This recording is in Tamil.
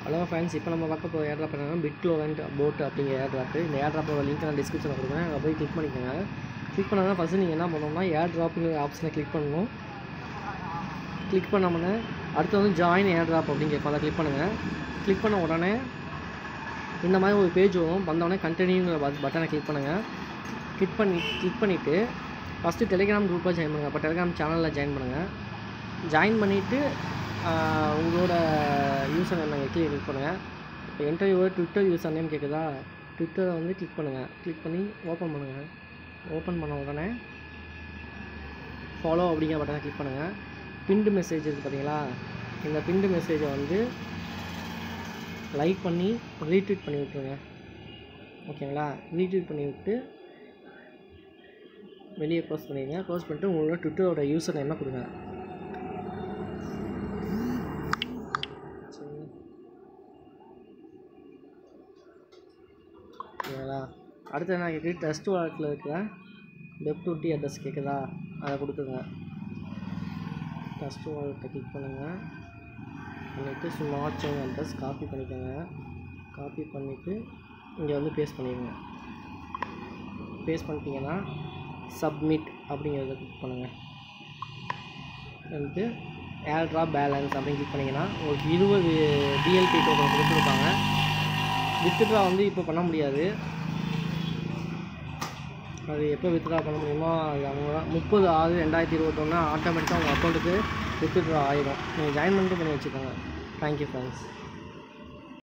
ஹலோ ஃப்ரெண்ட்ஸ் இப்போ நம்ம பார்க்க போகிற ஏர்ட்ராப் என்னன்னா பிட் லோவன்ட் போட் அப்படிங்கிற ஏர்ட்ராப்பு இந்த ஏர்ட்ராப்போட லிங்க் நான் டிஸ்கிரிப்ஷனில் கொடுக்குறேன் அங்கே போய் கிளிக் பண்ணிக்கோங்க கிளிக் பண்ணால் ஃபஸ்ட்டு நீங்கள் என்ன பண்ணணும்னா ஏர் ட்ராப்புங்கிற ஆப்ஷனை கிளிக் பண்ணணும் கிளிக் பண்ணோம்னா அடுத்து வந்து ஜாயின் ஏர் ட்ராப் அப்படின்னு கேட்கும் அதை கிளிக் பண்ணுங்கள் கிளிக் பண்ண உடனே இந்த மாதிரி ஒரு பேஜ் வரும் வந்தோடனே கண்டினியூங்கிற பட்டனை கிளிக் பண்ணுங்கள் கிளிக் பண்ணி கிளிக் பண்ணிவிட்டு ஃபஸ்ட்டு டெலிகிராம் குரூப்பாக ஜாயின் பண்ணுங்கள் அப்போ டெலிகிராம் சேனலில் ஜாயின் பண்ணுங்கள் ஜாயின் பண்ணிவிட்டு உங்களோட யூசர் நேம் கீழே கிளிக் பண்ணுங்கள் இப்போ என்டர் ட்விட்டர் யூசர் நேம் கேட்குதா ட்விட்டரை வந்து கிளிக் பண்ணுங்கள் கிளிக் பண்ணி ஓப்பன் பண்ணுங்கள் ஓப்பன் பண்ண உடனே ஃபாலோ அப்படிங்கிற பட்டனை கிளிக் பண்ணுங்கள் பின்டு மெசேஜ் இருக்குது பார்த்தீங்களா இந்த பின்டு மெசேஜை வந்து லைக் பண்ணி ரீட்வீட் பண்ணி விட்ருங்க ஓகேங்களா ரீட்வீட் பண்ணி விட்டு வெளியே க்ளோஸ் பண்ணிடுங்க க்ளோஸ் பண்ணிட்டு உங்களோட ட்விட்டரோட யூசர் நேமை கொடுங்க சரி ஓகேங்களா அடுத்து என்ன கேட்குது டெஸ்ட் வாலெட்டில் இருக்கிற வெப் டுட்டி அட்ரஸ் கேட்குதா அதை கொடுத்துருங்க டெஸ்ட் வாலெட்டை கிளிக் பண்ணுங்கள் பண்ணிவிட்டு ஸ்மார்ட் செயின் அட்ரஸ் காப்பி பண்ணிக்கோங்க காப்பி பண்ணிவிட்டு இங்கே வந்து பேஸ்ட் பண்ணிடுங்க பேஸ்ட் பண்ணிட்டீங்கன்னா சப்மிட் அப்படிங்கிறத கிளிக் பண்ணுங்கள் வந்துட்டு ஏர்ட்ரா பேலன்ஸ் அப்படின்னு கிளிக் பண்ணிங்கன்னா ஒரு இருபது டிஎல்பி டோக்கன் கொடுத்துருப்பாங்க வித்ட்ரா வந்து இப்போ பண்ண முடியாது அது எப்போ வித்ட்ரா பண்ண முடியுமோ அது அவங்க தான் முப்பது ஆறு ரெண்டாயிரத்தி இருபத்தொன்று ஆட்டோமேட்டிக்காக உங்கள் அக்கௌண்ட்டுக்கு வித்ட்ரா ஆயிடும் நீங்கள் ஜாயின் பண்ணிட்டு பண்ணி வச்சுக்கோங்க தேங்க்யூ ஃப்ரெண்ட்ஸ்